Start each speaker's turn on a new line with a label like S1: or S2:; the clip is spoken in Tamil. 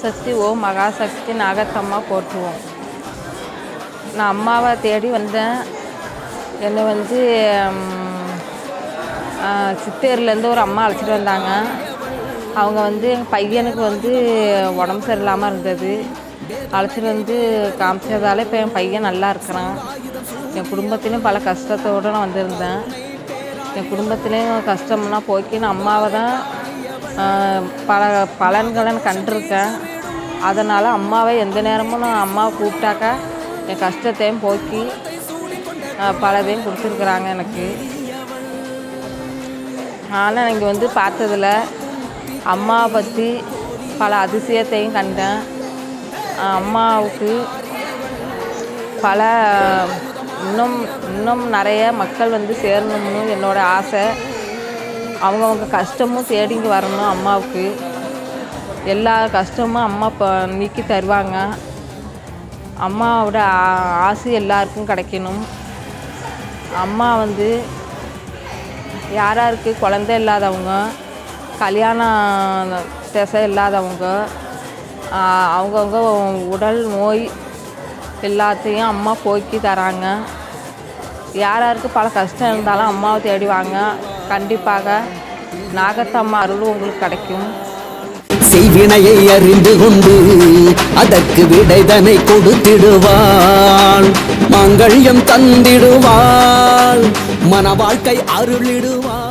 S1: சக்தி ஓ மகாசக்தி நாகத்தம்மா போற்றுவோம் நான் அம்மாவை தேடி வந்தேன் என்னை வந்து ம், ஆ, சித்தேரிலேருந்து ஒரு அம்மா அழைச்சிட்டு வந்தாங்க அவங்க வந்து எங்கள் பையனுக்கு வந்து உடம்பு சரியில்லாமல் இருந்தது அழைச்சிட்டு வந்து காமிச்சதால இப்போ என் பையன் நல்லா இருக்கிறான் என் குடும்பத்திலையும் பல கஷ்டத்தோடு நான் வந்திருந்தேன் என் குடும்பத்திலையும் கஷ்டம்லாம் போக்கி நான் அம்மாவை தான் ஆஹ், பல பலன்களை நான் கண்டிருக்கேன் அதனால் அம்மாவை எந்த நேரமும் நான் அம்மாவை கூப்பிட்டாக்கா என் கஷ்டத்தையும் போக்கி ஆஹ், பலதையும் கொடுத்துருக்குறாங்க எனக்கு ஆனால் இங்கே வந்து பார்த்ததில் அம்மாவை பற்றி பல அதிசயத்தையும் கண்டேன் ஆஹ், அம்மாவுக்கு பல இன்னும் இன்னும் நிறைய மக்கள் வந்து சேரணும்னு என்னோட ஆசை அவங்கவுங்க கஷ்டமும் தேடிங்க வரணும் அம்மாவுக்கு எல்லா கஷ்டமும் அம்மா இப்போ நீக்கி தருவாங்க அம்மாவோட ஆ- ஆசை எல்லாருக்கும் கிடைக்கணும் அம்மா வந்து யார் யாருக்கு குழந்தை இல்லாதவங்க கல்யாணம் திசை இல்லாதவங்க ஆஹ் அவங்கவுங்க உடல் நோய் எல்லாத்தையும் அம்மா போக்கி தராங்க யார் யாருக்கு பல கஷ்டம் இருந்தாலும் அம்மாவை தேடி வாங்க கண்டிப்பாக நாகத்தம்மா அருள் உங்களுக்கு கிடைக்கும்
S2: செய்வினையை அறிந்து கொண்டு அதற்கு விடைதனை கொடுத்திடுவாள் மாங்கல்யம் தந்திடுவாள் மன வாழ்க்கை அருளிடுவாள்